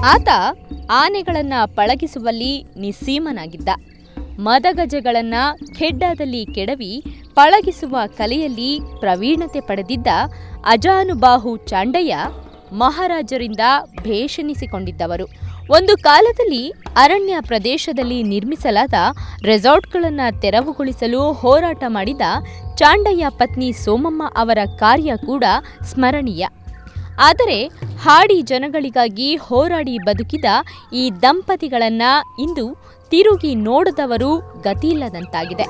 ಆತ ಆನೆಗಳನ್ನ ಪಳಗಿಸುವಲ್ಲಿ ನಿಸ್ಸೀಮನಾಗಿದ್ದ ಮದಗಜಗಳನ್ನ ಖೆಡ್ಡಾದಲ್ಲಿ ಕೆಡವಿ ಪಳಗಿಸುವ ಕಲೆಯಲ್ಲಿ ಪ್ರವೀಣತೆ ಪಡೆದಿದ್ದ ಅಜಾನುಬಾಹು ಚಾಂಡಯ್ಯ ಮಹಾರಾಜರಿಂದ ಭೇಷಣಿಸಿಕೊಂಡಿದ್ದವರು ಒಂದು ಕಾಲದಲ್ಲಿ ಅರಣ್ಯ ಪ್ರದೇಶದಲ್ಲಿ ನಿರ್ಮಿಸಲಾದ ರೆಸಾರ್ಟ್ಗಳನ್ನು ತೆರವುಗೊಳಿಸಲು ಹೋರಾಟ ಮಾಡಿದ ಚಾಂಡಯ್ಯ ಪತ್ನಿ ಸೋಮಮ್ಮ ಅವರ ಕಾರ್ಯ ಕೂಡ ಸ್ಮರಣೀಯ ಆದರೆ ಹಾಡಿ ಜನಗಳಿಗಾಗಿ ಹೋರಾಡಿ ಬದುಕಿದ ಈ ದಂಪತಿಗಳನ್ನ ಇಂದು ತಿರುಗಿ ನೋಡದವರು ಗತಿಯಿಲ್ಲದಂತಾಗಿದೆ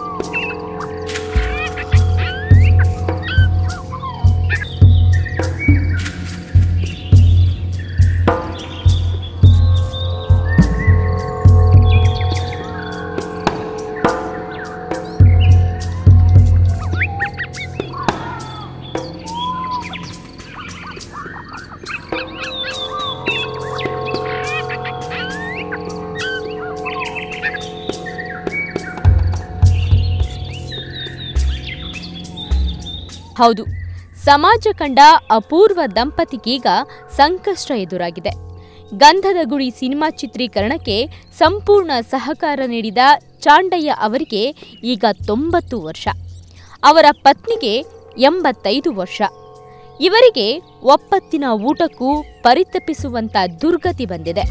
ಹೌದು ಸಮಾಜ ಕಂಡ ಅಪೂರ್ವ ದಂಪತಿಗೀಗ ಸಂಕಷ್ಟ ಎದುರಾಗಿದೆ ಗಂಧದ ಗುಡಿ ಸಿನಿಮಾ ಚಿತ್ರೀಕರಣಕ್ಕೆ ಸಂಪೂರ್ಣ ಸಹಕಾರ ನೀಡಿದ ಚಾಂಡಯ್ಯ ಅವರಿಗೆ ಈಗ ತೊಂಬತ್ತು ವರ್ಷ ಅವರ ಪತ್ನಿಗೆ ಎಂಬತ್ತೈದು ವರ್ಷ ಇವರಿಗೆ ಒಪ್ಪತ್ತಿನ ಊಟಕ್ಕೂ ಪರಿತಪಿಸುವಂತ ದುರ್ಗತಿ ಬಂದಿದೆ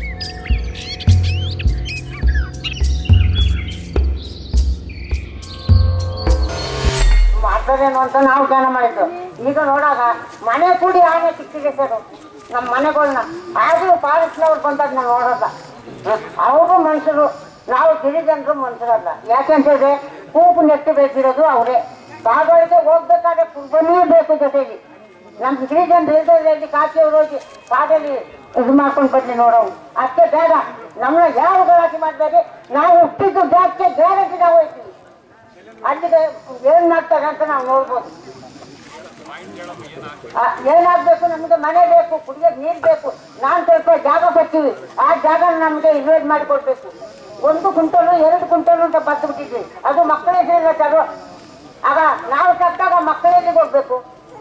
ಮಾಡ್ತಾರೇನೋ ಅಂತ ನಾವು ಧ್ಯಾನ ಮಾಡಿದ್ದು ಈಗ ನೋಡಾಗ ಮನೆ ಕೂಡಿ ಆನೆ ಸಿಕ್ಕಿದೆ ಸರ್ ನಮ್ಮ ಮನೆಗಳನ್ನ ಆದರೂ ಫಾರೆಸ್ಟ್ನವ್ರು ಬಂದಾಗ ನಾವು ನೋಡೋದ ಅವರು ಮನುಷ್ಯರು ನಾವು ಗಿರಿಜನರು ಮನುಷ್ಯರಲ್ಲ ಯಾಕೆಂತಂದ್ರೆ ಕೂಪು ನೆಟ್ಟು ಬೇಕಿರೋದು ಅವರೇ ಕಾಡುಗಳಿಗೆ ಹೋಗ್ಬೇಕಾದ್ರೆ ಕುರ್ಬನೇ ಬೇಕು ಜೊತೆಗೆ ನಮ್ಮ ಗಿರಿಜನರು ಇಲ್ದಲ್ಲಿ ಕಾಚಿಯವ್ರು ಹೋಗಿ ಕಾಡಲ್ಲಿ ಇದು ಮಾಡ್ಕೊಂಡು ಬನ್ನಿ ನೋಡೋವು ಅಷ್ಟೇ ಬೇಡ ನಮ್ಮನ್ನ ಯಾವ ಗಲಾಟೆ ಮಾಡಬೇಡಿ ನಾವು ಹುಟ್ಟಿದ್ದು ಜಾಸ್ತಿ ಗ್ಯಾರಂಟಿ ನಾವು ಹೋಗ್ತೀವಿ ಅಲ್ಲಿಗೆ ಏನ್ ಮಾಡ್ತಾರೆ ಅಂತ ನಾವು ನೋಡ್ಬೋದು ಆ, ಏನಾಗ್ಬೇಕು ನಮ್ಗೆ ಮನೆ ಬೇಕು ಕುಡಿಯೋಕೆ ನೀರ್ ಬೇಕು ನಾನ್ ಸ್ವಲ್ಪ ಜಾಗ ಬರ್ತೀವಿ ಆ ಜಾಗ ನಮ್ಗೆ ಇನ್ವೆಸ್ಟ್ ಮಾಡಿ ಕೊಡ್ಬೇಕು ಒಂದು ಕುಂಟಲು ಎರಡು ಕುಂಟಲು ಅಂತ ಬದ್ದು ಬಿಟ್ಟಿದ್ವಿ ಅದು ಮಕ್ಕಳ ಹೆಸರಿಲ್ಲ ತಗೋ ಆಗ ನಾವು ಕಟ್ಟಾಗ ಮಕ್ಕಳ ಎಲ್ಲಿಗೆ ಹೋಗ್ಬೇಕು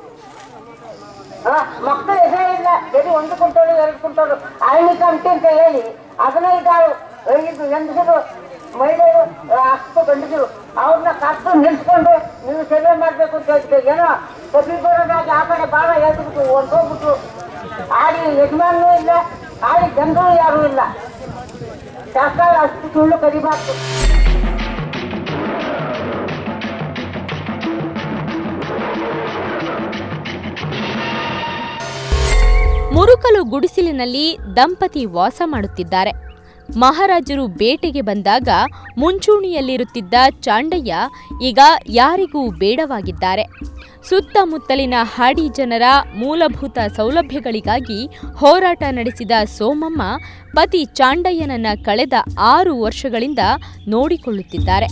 ಮಕ್ಕಳ ಹೆಸರಿಲ್ಲ ಬರೀ ಒಂದು ಕುಂಟಲು ಎರಡು ಕುಂಟಲು ಅರಣ್ಯ ಕಂಟಿ ಅಂತ ಹೇಳಿ ಹದಿನೈದು ಐದು ಹೆಂಗಸರು ಮಹಿಳೆಯರು ಅಷ್ಟು ಗಂಡಸರು ಅವ್ರನ್ನ ಕರೆದು ನಿಲ್ಸ್ಕೊಂಡು ನೀವು ಸೇವೆ ಮಾಡ್ಬೇಕು ಅಂತ ಹೇಳ್ತೀವಿ ಏನೋ ಕಪಿ ಬರೋದಾಗಿ ಆ ಕಡೆ ಭಾಳ ಹೇಳ್ಬಿಟ್ಟು ಹೊರ್ಟೋಗ್ಬಿಟ್ರು ಆಡಿ ಯಜಮಾನೂ ಇಲ್ಲ ಆಡಿ ಜನರು ಯಾರೂ ಇಲ್ಲ ಸರ್ಕಾರ ಅಷ್ಟು ಸುಳ್ಳು ಕರಿಬಾರ್ದು ಮುರುಕಲು ಗುಡಿಸಿಲಿನಲ್ಲಿ ದಂಪತಿ ವಾಸ ಮಾಡುತ್ತಿದ್ದಾರೆ ಮಹಾರಾಜರು ಬೇಟೆಗೆ ಬಂದಾಗ ಮುಂಚೂಣಿಯಲ್ಲಿರುತ್ತಿದ್ದ ಚಾಂಡಯ್ಯ ಈಗ ಯಾರಿಗೂ ಬೇಡವಾಗಿದ್ದಾರೆ ಸುತ್ತಮುತ್ತಲಿನ ಹಾಡಿ ಜನರ ಮೂಲಭೂತ ಸೌಲಭ್ಯಗಳಿಗಾಗಿ ಹೋರಾಟ ನಡೆಸಿದ ಸೋಮಮ್ಮ ಪತಿ ಚಾಂಡಯ್ಯನನ್ನ ಕಳೆದ ಆರು ವರ್ಷಗಳಿಂದ ನೋಡಿಕೊಳ್ಳುತ್ತಿದ್ದಾರೆ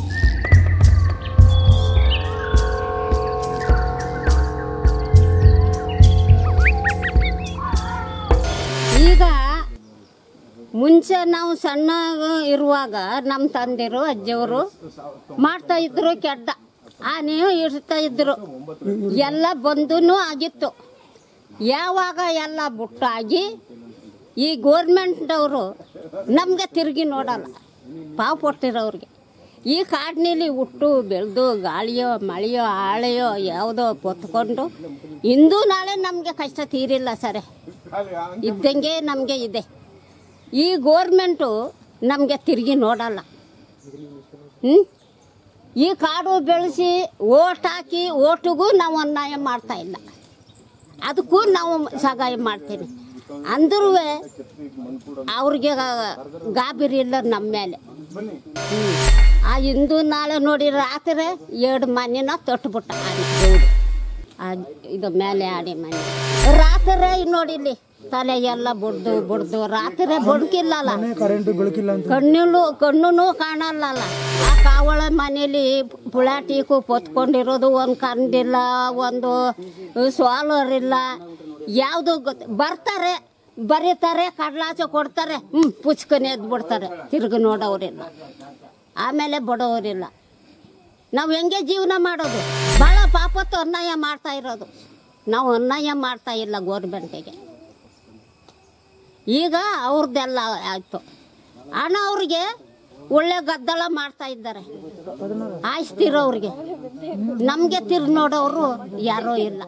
ಈಗ ಮುಂಚೆ ನಾವು ಸಣ್ಣ ಇರುವಾಗ ನಮ್ಮ ತಂದೆರು ಅಜ್ಜಿಯವರು ಮಾಡ್ತಾ ಇದ್ರು ಕೆಡ್ಡ ಆನೆಯು ಇರ್ತಾ ಇದ್ರು ಎಲ್ಲ ಬಂದೂ ಆಗಿತ್ತು ಯಾವಾಗ ಎಲ್ಲ ಬುಟ್ಟಾಗಿ ಈ ಗೋರ್ಮೆಂಟ್ನವರು ನಮಗೆ ತಿರುಗಿ ನೋಡಲ್ಲ ಪಾವು ಕೊಟ್ಟಿರೋರಿಗೆ ಈ ಕಾಡಿನಲ್ಲಿ ಹುಟ್ಟು ಬೆಳೆದು ಗಾಳಿಯೋ ಮಳೆಯೋ ಆಳೆಯೋ ಯಾವುದೋ పొత్తుಕೊಂಡು ಇಂದು ನಾಳೆ ನಮಗೆ ಕಷ್ಟ ತೀರಿಲ್ಲ ಸರ್ ಇದ್ದಂಗೆ ನಮಗೆ ಇದೆ ಈ ಗೋರ್ಮೆಂಟು ನಮಗೆ ತಿರುಗಿ ನೋಡಲ್ಲ ಹ್ಞೂ ಈ ಕಾಡು ಬೆಳೆಸಿ ಓಟ್ ಹಾಕಿ ಓಟಿಗೂ ನಾವು ಅನ್ಯಾಯ ಮಾಡ್ತಾ ಇಲ್ಲ ಅದಕ್ಕೂ ನಾವು ಸಹಾಯ ಮಾಡ್ತೀನಿ ಅಂದ್ರೂ ಅವ್ರಿಗೆ ಗಾಬರಿ ಇಲ್ಲ ನಮ್ಮ ಮೇಲೆ ಹ್ಮ್. ಆ ಇಂದು ನಾಳೆ ನೋಡಿ ರಾತ್ರಿ ಎರಡು ಮನೆನ ತೊಟ್ಬಿಟ್ಟ ಆನೆ ಗೌಡು. ಆ ಇದು ಮೇಲೆ ಆಡಿ ಮನೆ ರಾತ್ರಿ ನೋಡಿಲ್ಲಿ ತಲೆ ಎಲ್ಲ ಬಡ್ದು ಬಡ್ದು ರಾತ್ರಿ ಬಡ್ಕಿಲ್ಲಲ್ಲ ಕಣ್ಣು ಕಣ್ಣು ಕಾಣಲ್ಲಲ್ಲ ಆ ಕಾವಳ ಮನೇಲಿ ಪುಳಾಟಿಕು ಪೊತ್ಕೊಂಡಿರೋದು ಒಂದು ಕಂಡಿಲ್ಲ ಒಂದು ಸ್ವಾಲರ್ ಇಲ್ಲ ಯಾವುದು ಗೊತ್ತ ಬರ್ತಾರೆ ಬರೀತಾರೆ ಕಡ್ಲಾಚೆ ಕೊಡ್ತಾರೆ ಹ್ಞೂ ಪುಚ್ಕನೆ ಎದ್ದು ಬಿಡ್ತಾರೆ ತಿರ್ಗಿ ನೋಡೋರಿಲ್ಲ ಆಮೇಲೆ ಬಡವರಿಲ್ಲ ನಾವು ಹೆಂಗೆ ಜೀವನ ಮಾಡೋದು ಭಾಳ ಪಾಪತ್ತು ಅನ್ಯಾಯ ಮಾಡ್ತಾ ಇರೋದು ನಾವು ಅನ್ಯಾಯ ಮಾಡ್ತಾ ಇಲ್ಲ ಗೋರ್ಮೆಂಟಿಗೆ ಈಗ ಅವ್ರದ್ದೆಲ್ಲ ಆಯಿತು ಹಣ ಅವ್ರಿಗೆ ಒಳ್ಳೆ ಗದ್ದಲ ಮಾಡ್ತಾ ಇದ್ದಾರೆ ಆಯ್ಸ್ತಿರೋವ್ರಿಗೆ ನಮಗೆ ತಿರ್ಗಿ ನೋಡೋರು ಯಾರೂ ಇಲ್ಲ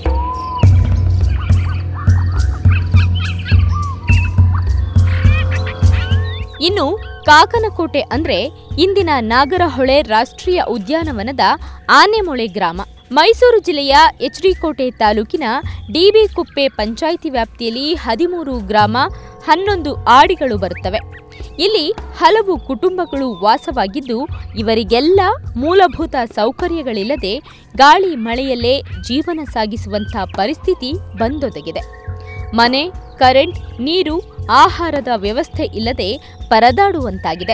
ಇನ್ನು ಕಾಕನಕೋಟೆ ಅಂದ್ರೆ ಇಂದಿನ ನಾಗರಹೊಳೆ ರಾಷ್ಟ್ರೀಯ ಉದ್ಯಾನವನದ ಆನೆಮೊಳೆ ಗ್ರಾಮ ಮೈಸೂರು ಜಿಲ್ಲೆಯ ಎಚ್ಡಿಕೋಟೆ ತಾಲೂಕಿನ ಡಿಬಿ ಕುಪ್ಪೆ ಪಂಚಾಯಿತಿ ವ್ಯಾಪ್ತಿಯಲ್ಲಿ ಹದಿಮೂರು ಗ್ರಾಮ ಹನ್ನೊಂದು ಆಡಿಗಳು ಬರುತ್ತವೆ ಇಲ್ಲಿ ಹಲವು ಕುಟುಂಬಗಳು ವಾಸವಾಗಿದ್ದು ಇವರಿಗೆಲ್ಲ ಮೂಲಭೂತ ಸೌಕರ್ಯಗಳಿಲ್ಲದೆ ಗಾಳಿ ಮಳೆಯಲ್ಲೇ ಜೀವನ ಸಾಗಿಸುವಂಥ ಪರಿಸ್ಥಿತಿ ಬಂದೊದಗಿದೆ ಮನೆ ಕರೆಂಟ್ ನೀರು ಆಹಾರದ ವ್ಯವಸ್ಥೆ ಇಲ್ಲದೆ ಪರದಾಡುವಂತಾಗಿದೆ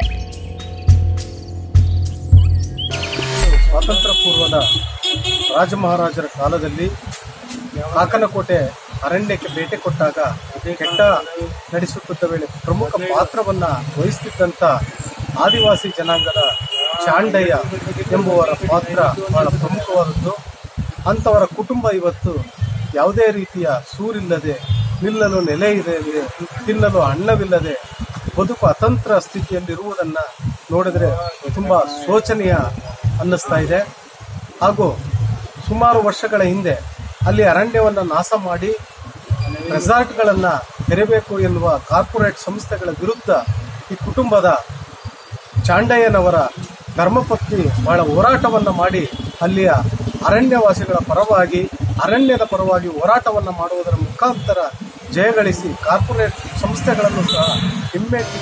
ಸ್ವಾತಂತ್ರ್ಯ ಪೂರ್ವದ ರಾಜಮಹಾರಾಜರ ಕಾಲದಲ್ಲಿ ಕಾಕನಕೋಟೆ ಅರಣ್ಯಕ್ಕೆ ಭೇಟಿ ಕೊಟ್ಟಾಗ ಕೆಟ್ಟ ನಡೆಸುತ್ತಿದ್ದ ವೇಳೆ ಪ್ರಮುಖ ಪಾತ್ರವನ್ನ ವಹಿಸುತ್ತಿದ್ದಂಥ ಆದಿವಾಸಿ ಜನಾಂಗದ ಚಾಂಡಯ್ಯ ಎಂಬುವರ ಪಾತ್ರ ಬಹಳ ಪ್ರಮುಖವಾದದ್ದು ಅಂಥವರ ಕುಟುಂಬ ಇವತ್ತು ಯಾವುದೇ ರೀತಿಯ ಸೂರಿಲ್ಲದೆ ನಿಲ್ಲಲು ನೆಲೆ ಇಲ್ಲದೆ ತಿನ್ನಲು ಅನ್ನವಿಲ್ಲದೆ ಬದುಕು ಅತಂತ್ರ ಸ್ಥಿತಿಯಲ್ಲಿರುವುದನ್ನ ನೋಡಿದ್ರೆ ತುಂಬಾ ಶೋಚನೀಯ ಅನ್ನಿಸ್ತಾ ಇದೆ ಹಾಗೂ ಸುಮಾರು ವರ್ಷಗಳ ಹಿಂದೆ ಅಲ್ಲಿ ಅರಣ್ಯವನ್ನು ನಾಶ ಮಾಡಿ ರೆಸಾರ್ಟ್ಗಳನ್ನು ತೆರೆಬೇಕು ಎನ್ನುವ ಕಾರ್ಪೊರೇಟ್ ಸಂಸ್ಥೆಗಳ ವಿರುದ್ಧ ಈ ಕುಟುಂಬದ ಚಾಂಡಯ್ಯನವರ ಧರ್ಮಪತ್ನಿ ಬಹಳ ಹೋರಾಟವನ್ನು ಮಾಡಿ ಅಲ್ಲಿಯ ಅರಣ್ಯವಾಸಿಗಳ ಪರವಾಗಿ ಅರಣ್ಯದ ಪರವಾಗಿ ಹೋರಾಟವನ್ನು ಮಾಡುವುದರ ಮುಖಾಂತರ ಜಯಗಳಿಸಿ ಕಾರ್ಪೊರೇಟ್ ಸಂಸ್ಥೆಗಳನ್ನು ಸಹ ಹಿಮ್ಮೆಟ್ಟಿ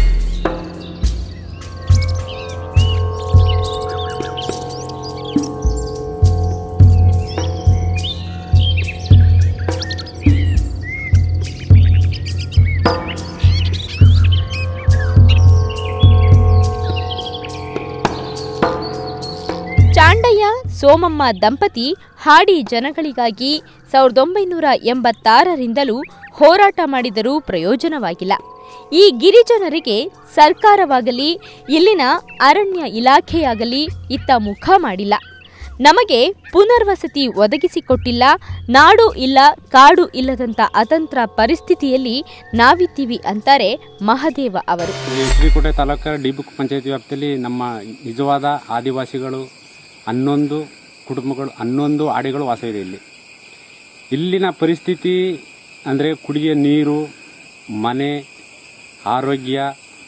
ಚಾಂಡಯ್ಯ ಸೋಮಮ್ಮ ದಂಪತಿ ಹಾಡಿ ಜನಗಳಿಗಾಗಿ ಸಾವಿರದ ಒಂಬೈನೂರ ಎಂಬತ್ತಾರರಿಂದಲೂ ಹೋರಾಟ ಮಾಡಿದರೂ ಪ್ರಯೋಜನವಾಗಿಲ್ಲ ಈ ಗಿರಿಜನರಿಗೆ ಸರ್ಕಾರವಾಗಲಿ ಇಲ್ಲಿನ ಅರಣ್ಯ ಇಲಾಖೆಯಾಗಲಿ ಇತ್ತ ಮುಖ ಮಾಡಿಲ್ಲ ನಮಗೆ ಪುನರ್ವಸತಿ ಒದಗಿಸಿಕೊಟ್ಟಿಲ್ಲ ನಾಡು ಇಲ್ಲ ಕಾಡು ಇಲ್ಲದಂಥ ಅತಂತ್ರ ಪರಿಸ್ಥಿತಿಯಲ್ಲಿ ನಾವಿದ್ದೀವಿ ಅಂತಾರೆ ಮಹದೇವ ಅವರು ಶ್ರೀಕೋಟೆ ತಾಲೂಕಿನ ಡಿ ಬುಕ್ ಪಂಚಾಯತಿ ವ್ಯಾಪ್ತಿಯಲ್ಲಿ ನಮ್ಮ ನಿಜವಾದ ಆದಿವಾಸಿಗಳು ಹನ್ನೊಂದು ಕುಟುಂಬಗಳು ಹನ್ನೊಂದು ಆಡಿಗಳು ವಾಸವಿದೆ ಇಲ್ಲಿ ಇಲ್ಲಿನ ಪರಿಸ್ಥಿತಿ ಅಂದರೆ ಕುಡಿಯ ನೀರು ಮನೆ ಆರೋಗ್ಯ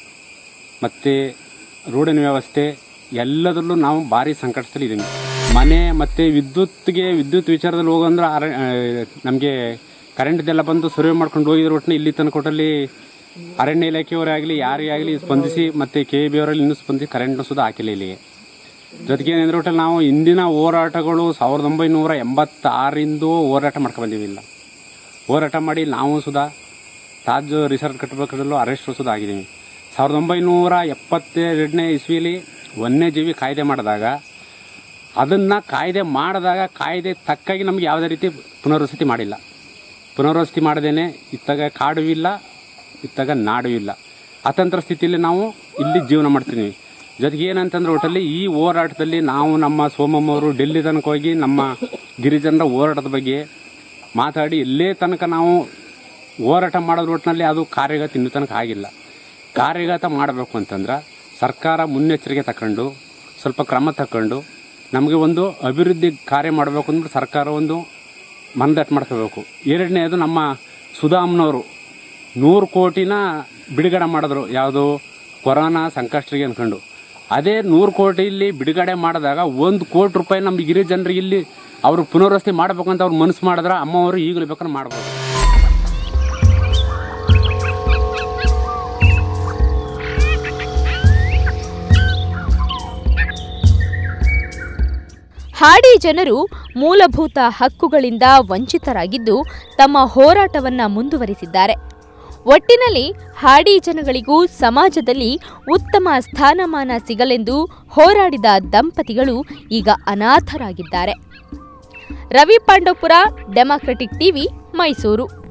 ಮತ್ತು ರೋಡಿನ ವ್ಯವಸ್ಥೆ ಎಲ್ಲದರಲ್ಲೂ ನಾವು ಭಾರಿ ಸಂಕಟದಲ್ಲಿ ಇದ್ದೀವಿ ಮನೆ ಮತ್ತು ವಿದ್ಯುತ್ಗೆ ವಿದ್ಯುತ್ ವಿಚಾರದಲ್ಲಿ ಹೋಗಂದ್ರೆ ಅರ ನಮಗೆ ಕರೆಂಟ್ದೆಲ್ಲ ಬಂದು ಸರ್ವೆ ಮಾಡ್ಕೊಂಡು ಹೋಗಿದ್ರು ಒಟ್ಟಿನ ಇಲ್ಲಿ ತನಕ ಕೊಟ್ಟಲ್ಲಿ ಅರಣ್ಯ ಇಲಾಖೆಯವರೇ ಆಗಲಿ ಯಾರೇ ಆಗಲಿ ಸ್ಪಂದಿಸಿ ಮತ್ತು ಕೆ ಬಿ ಅವರಲ್ಲಿ ಇನ್ನೂ ಸ್ಪಂದಿಸಿ ಕರೆಂಟ್ನ ಸುಧಾ ಹಾಕಿಲ್ಲ ಇಲ್ಲಿಗೆ ಜೊತೆಗೆ ಏನಂದ್ರೆ ಒಟ್ಟಲ್ಲಿ ನಾವು ಇಂದಿನ ಹೋರಾಟಗಳು ಸಾವಿರದ ಒಂಬೈನೂರ ಎಂಬತ್ತಾರಿಂದ ಹೋರಾಟ ಮಾಡ್ಕೊಂಡು ಬಂದೀವಿ ಇಲ್ಲ ಹೋರಾಟ ಮಾಡಿ ನಾವು ಸುಧಾ ತಾಜ್ ರಿಸಾರ್ಟ್ ಕಟ್ಟಬೇಕಾದ್ರಲ್ಲೂ ಅರೆಸ್ಟ್ ಸುಧಾ ಆಗಿದ್ದೀವಿ ಸಾವಿರದ ಒಂಬೈನೂರ ಎಪ್ಪತ್ತೆರಡನೇ ಇಸ್ವಿಲಿ ವನ್ಯಜೀವಿ ಕಾಯ್ದೆ ಮಾಡಿದಾಗ ಅದನ್ನು ಕಾಯ್ದೆ ಮಾಡಿದಾಗ ಕಾಯ್ದೆ ತಕ್ಕಾಗಿ ನಮ್ಗೆ ಯಾವುದೇ ರೀತಿ ಪುನರ್ವಸತಿ ಮಾಡಿಲ್ಲ ಪುನರ್ವಸತಿ ಮಾಡದೇನೆ ಇತ್ತಾಗ ಕಾಡು ಇಲ್ಲ ಇತ್ತಾಗ ನಾಡು ಇಲ್ಲ ಅತಂತ್ರ ಸ್ಥಿತಿಯಲ್ಲಿ ನಾವು ಇಲ್ಲಿ ಜೀವನ ಮಾಡ್ತಿದ್ದೀವಿ ಜೊತೆಗೆ ಏನಂತಂದ್ರೆ ಒಟ್ಟಲ್ಲಿ ಈ ಹೋರಾಟದಲ್ಲಿ ನಾವು ನಮ್ಮ ಸೋಮಮ್ಮವರು ಡೆಲ್ಲಿ ತನಕ ಹೋಗಿ ನಮ್ಮ ಗಿರಿಜನರ ಹೋರಾಟದ ಬಗ್ಗೆ ಮಾತಾಡಿ ಇಲ್ಲೇ ತನಕ ನಾವು ಹೋರಾಟ ಮಾಡೋದ್ರ ಒಟ್ಟಿನಲ್ಲಿ ಅದು ಕಾರ್ಯಗತ ಇನ್ನೂ ತನಕ ಆಗಿಲ್ಲ ಕಾರ್ಯಗತ ಮಾಡಬೇಕು ಅಂತಂದ್ರೆ ಸರ್ಕಾರ ಮುನ್ನೆಚ್ಚರಿಕೆ ತಗೊಂಡು ಸ್ವಲ್ಪ ಕ್ರಮ ತಗೊಂಡು ನಮಗೆ ಒಂದು ಅಭಿವೃದ್ಧಿ ಕಾರ್ಯ ಮಾಡಬೇಕು ಅಂದ್ರೆ ಸರ್ಕಾರ ಒಂದು ಮನದಟ್ಟು ಮಾಡ್ಕೋಬೇಕು ಎರಡನೇದು ನಮ್ಮ ಸುಧಾಮ್ನವರು ನೂರು ಕೋಟಿನ ಬಿಡುಗಡೆ ಮಾಡಿದ್ರು ಯಾವುದು ಕೊರೋನಾ ಸಂಕಷ್ಟರಿಗೆ ಅನ್ಕೊಂಡು ಅದೇ ನೂರು ಕೋಟಿ ಇಲ್ಲಿ ಬಿಡುಗಡೆ ಮಾಡಿದಾಗ ಒಂದು ಕೋಟಿ ರೂಪಾಯಿ ನಮ್ಮ ಗಿರಿಜನರಿಗೆ ಇಲ್ಲಿ ಅವರು ಪುನರ್ವಸತಿ ಮಾಡಬೇಕು ಅಂತ ಅವ್ರು ಮನಸ್ಸು ಮಾಡಿದ್ರೆ ಅಮ್ಮವರು ಈಗಲೂ ಬೇಕಾದ್ರೆ ಮಾಡ್ಬೋದು ಹಾಡಿ ಜನರು ಮೂಲಭೂತ ಹಕ್ಕುಗಳಿಂದ ವಂಚಿತರಾಗಿದ್ದು ತಮ್ಮ ಹೋರಾಟವನ್ನ ಮುಂದುವರಿಸಿದ್ದಾರೆ ಒಟ್ಟಿನಲ್ಲಿ ಹಾಡಿ ಜನಗಳಿಗೂ ಸಮಾಜದಲ್ಲಿ ಉತ್ತಮ ಸ್ಥಾನಮಾನ ಸಿಗಲೆಂದು ಹೋರಾಡಿದ ದಂಪತಿಗಳು ಈಗ ಅನಾಥರಾಗಿದ್ದಾರೆ ರವಿ ಪಾಂಡವಪುರ ಡೆಮಾಕ್ರೆಟಿಕ್ ಟಿವಿ ಮೈಸೂರು